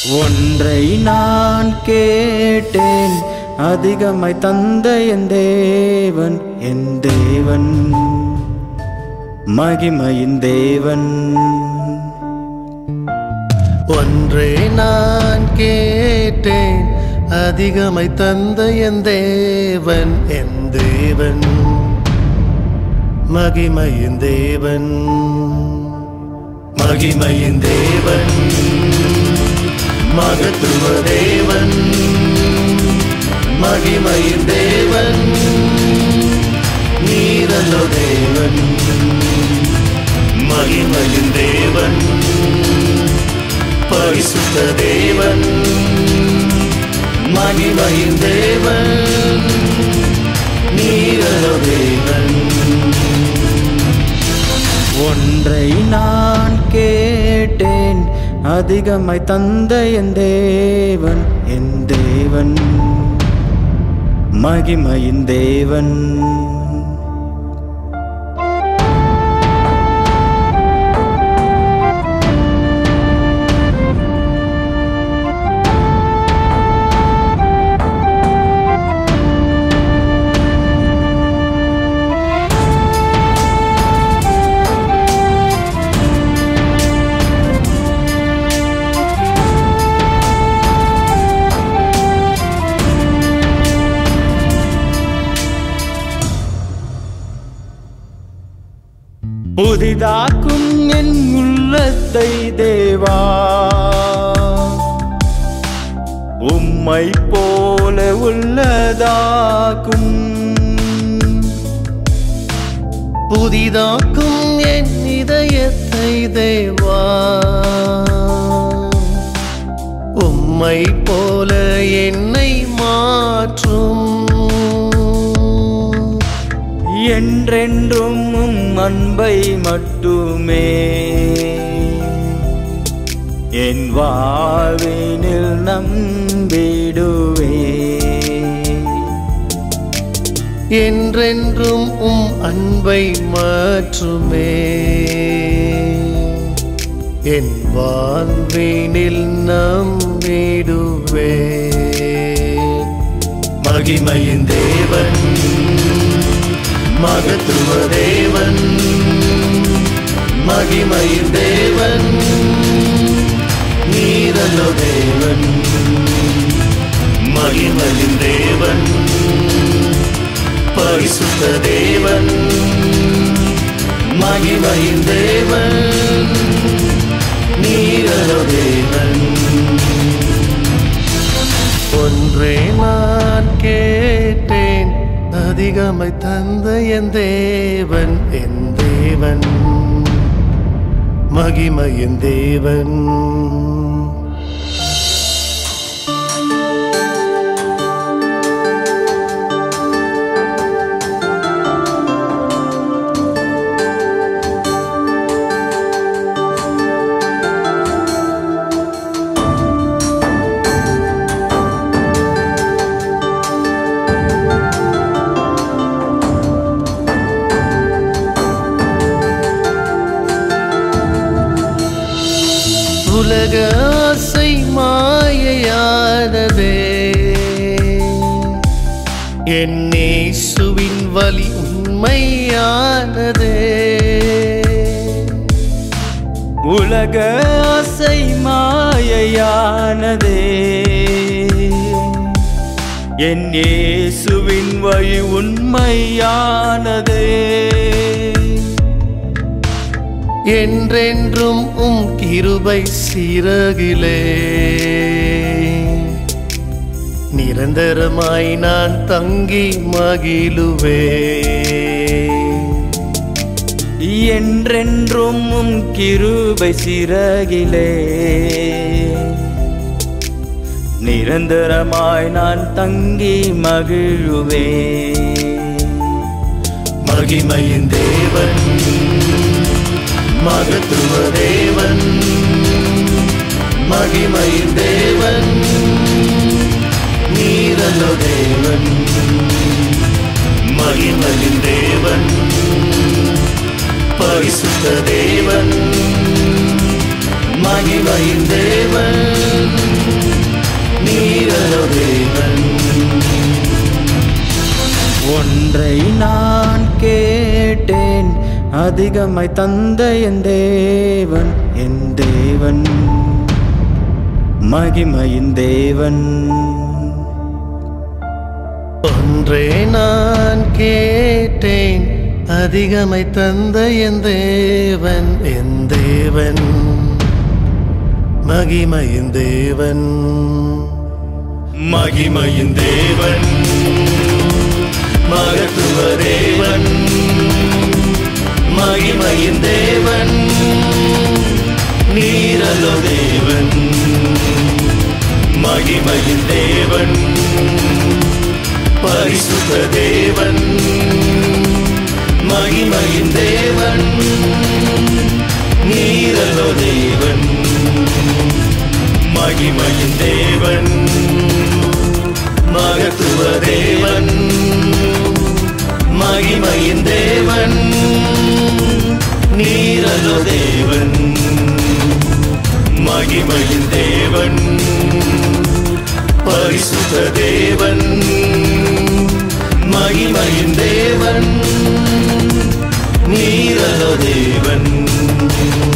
ஒன்றை நான் கேட்டேன் அதிகமாய் தந்த என் தேவன் என் தேவன் மகிமையின் தேவன் ஒன்றே நான் கேட்டேன் அதிகமை தந்த என் தேவன் என் தேவன் மகிமையின் தேவன் மகிமையின் தேவன் மகத்துவ தேவன் மகிமையின் தேவன் நீரல்லோ தேவன் மகிமையின் தேவன் பரிசுத்த தேவன் மகிமையின் தேவன் நீரலோ தேவன் ஒன்றை நான் கேட்டேன் அதிகமாய் தந்த என் தேவன் என் தேவன் மகிமையின் தேவன் புதிதாக்கும் என் உள்ளத்தை தேவா உம்மை போல உள்ளதாக்கும் புதிதாக்கும் என் இதயத்தை தேவா உம்மை போல என்னை மாற்றும் என்றென்றும் உம் அன்பை மட்டுமே என் வாழ்வினில் நம்பிடுவே என்றென்றும் உம் அன்பை மாற்றுமே என் வாழ்வினில் நம்பிடுவே மகிமையின் தேவன் மகத்துவ தேவன் மகிமையின் தேவன் நீரலோ தேவன் மகிமையின் தேவன் பரிசுத்த தேவன் மகிமையின் தேவன் நீரலோ தேவன் ஒன்றே நான் கேட்டேன் அதிகமை தந்த என் தேவன் என் தேவன் மகிமையின் தேவன் உலக ஆசை மாயையானதே என் இயேசுவின் வழி உண்மையானதே உலக ஆசை மாயையானதே என் இயேசுவின் வழி உண்மையானதே என்றென்றும் உம் கிருபை சிறகிலே நிரந்தரமாய் நான் தங்கி மகிழுவே என்றென்றும் உம் கிருபை சிறகிலே நிரந்தரமாய் நான் தங்கி மகிழுவே மகிமையின் தேவன் மகத்துவ தேவன் மகிமையின் தேவன் நீரலோ தேவன் மகிமையின் தேவன் பரிசுத்த தேவன் மகிமையின் தேவன் அதிகமாய் தந்த என் தேவன் என் தேவன் மகிமையின் தேவன் ஒன்றே நான் கேட்டேன் அதிகமை தந்த என் தேவன் என் தேவன் மகிமையின் தேவன் மகிமையின் தேவன் மகத்துவ தேவன் மகிமையின் தேவன் நீரலோ தேவன் மகிமையின் தேவன் பரிசுத்த தேவன் மகிமையின் தேவன் நீரலோ தேவன் மகிமையின் தேவன் மகத்துவ தேவன் மகிமையின் தேவன் நீரலோ தேவன் மகிமையின் தேவன் பரிசுத்த தேவன் மகிமையின் தேவன் நீரலோ தேவன்